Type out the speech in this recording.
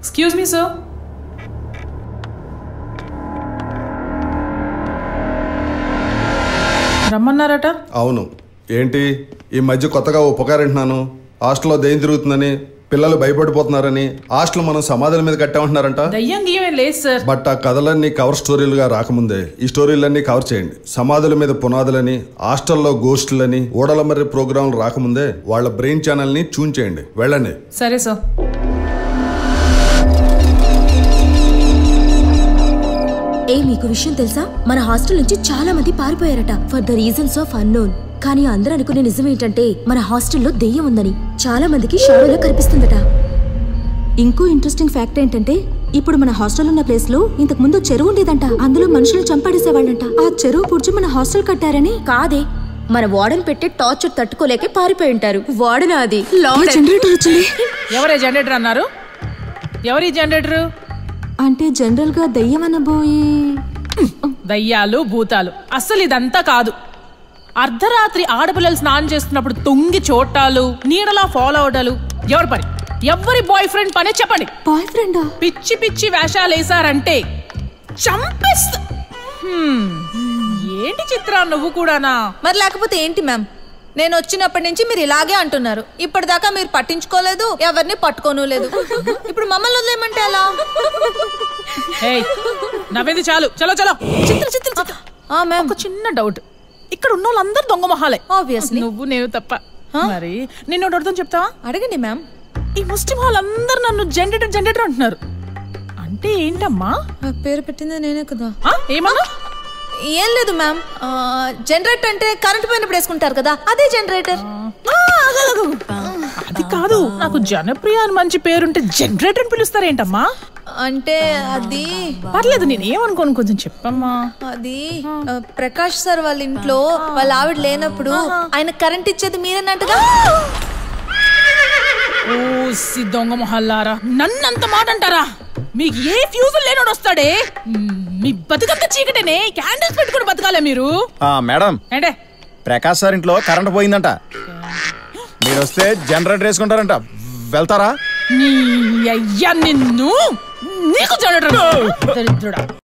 Excuse me sir రమ్మన్నారట అవును ఏంటి ఈ మధ్య కొత్తగా ఓ పుకారింటున్నాను హాస్టల్లో దెయ్యం తిరుగుతుందని పిల్లలు భయపడిపోతున్నారని హాస్టల్ మనం సమాధుల మీద కట్టామంటున్నారంట దయ్యం గీయమే లేదు సార్ బట్ ఆ కథలన్నీ కవర్ స్టోరీలుగా రాకముందే ఈ స్టోరీలన్నీ కవర్ చేయండి సమాధుల మీద పునాదులని హాస్టల్లో గోస్టులని ఓడల మర్రి ప్రోగ్రాంలు రాకముందే వాళ్ళ బ్రెయిన్ ఛానల్ని చూన్ చేయండి వెళ్ళండి సరే సార్ ఏ మీకు విషయం తెలుసా మన హాస్టల్ నుంచి చాలా మంది పారిపోయారట for the reasons of unknown కానీ అందరూ అనుకునే నిజం ఏంటంటే మన హాస్టల్లో దెయ్యం ఉందని చాలా మందికి షాడోలో కనిపిస్తుందట ఇంకో ఇంట్రెస్టింగ్ ఫ్యాక్ట్ ఏంటంటే ఇప్పుడు మన హాస్టల్ ఉన్న ప్లేస్ లో ఇంతకు ముందు చెరువు ఉండేదంట అందులో మనుషులు చంపడేసేవాళ్ళంట ఆ చెరువు పుడిచి మన హాస్టల్ కట్టారని కాదే మన వార్డెన్ పెట్టే టార్చర్ తట్టుకోలేకే పారిపోయి ఉంటారు వార్డెన్ అది ఈ జనరేటర్ వచ్చింది ఎవరే జనరేటర్ అన్నారు ఎవరి జనరేటర్ అంటే జనరల్ గా దయ్యం అనబోయి దయ్యాలు భూతాలు అస్సలు ఇదంతా కాదు అర్ధరాత్రి ఆడపిల్లలు స్నానం చేస్తున్నప్పుడు తొంగి చోటాలు నీడలా ఫాలో అవడాలు ఎవరి పని ఎవరి బాయ్ ఫ్రెండ్ పనే చెప్పండి బాయ్ ఫ్రెండా పిచ్చి పిచ్చి వేషాలు వేసారంటే చంపేస్తా హ్మ్. ఏంటి చిత్ర నువ్వు కూడానా మరి లేకపోతే ఏంటి మ్యామ్ నేను వచ్చినప్పటి నుంచి మీరు ఇలాగే అంటున్నారు ఇప్పటిదాకా మీరు పట్టించుకోలేదు ఎవరిని పట్టుకోను లేదు ఇప్పుడు మమ్మల్ని వదిలేయమంటే ఎలా ఏయ్ నవ్వేది చాలు చలో చలో చిత్ర చిత్ర చిత్ర ఆ మ్యామ్ ఒక చిన్న డౌట్ ఇక్కడ ఉన్న వాళ్ళందరూ దొంగ మొహాలే Obviously. నువ్వు నేను తప్ప మరి నిన్ను ఒకటి అడుగుతాను చెప్తావా అడగండి మ్యామ్ ఈ ముస్లిం వాళ్ళందరూ నన్ను జనరేటర్ జనరేటర్ అంటున్నారు అంటే ఏంటమ్మా ఆ పేరు పెట్టింది నేనే కదా ఆ, ఏమన్నా ఏం లేదు మ్యామ్ జనరేటర్ అంటే కరెంట్ పోయినప్పుడు వేసుకుంటారు కదా అదే జనరేటర్ అది కాదు నాకు జనప్రియ అని మంచి పేరుంటే జనరేటర్ అని పిలుస్తారేంటమ్మా అంటే అది పర్లేదు నేను ఏమనుకోను కొంచెం చెప్పమ్మా అది ఆ, ప్రకాష్ సార్ వాళ్ళ ఇంట్లో వాళ్ళ ఆవిడ లేనప్పుడు ఆయన కరెంట్ ఇచ్చేది మీరేనట్టుగా ఓ సి దొంగ మొహల్లారా నన్నంత మాట అంటారా మీకు ఏ ఫ్యూజ్ లేనోడు వస్తాడే మ్, మీ బతుకంత చీకటేనే క్యాండిల్స్ పెట్టుకుని బతకాలే మీరు ఆ, మేడం ఏంటే ప్రకాష్ సార్ ఇంట్లో కరెంట్ పోయిందంట మీరు వస్తే జనరేటర్ వేసుకుంటారంట వెళ్తారా నీ అయ్యా నిన్ను నీకు జనరేటర్ దరిద్రుడా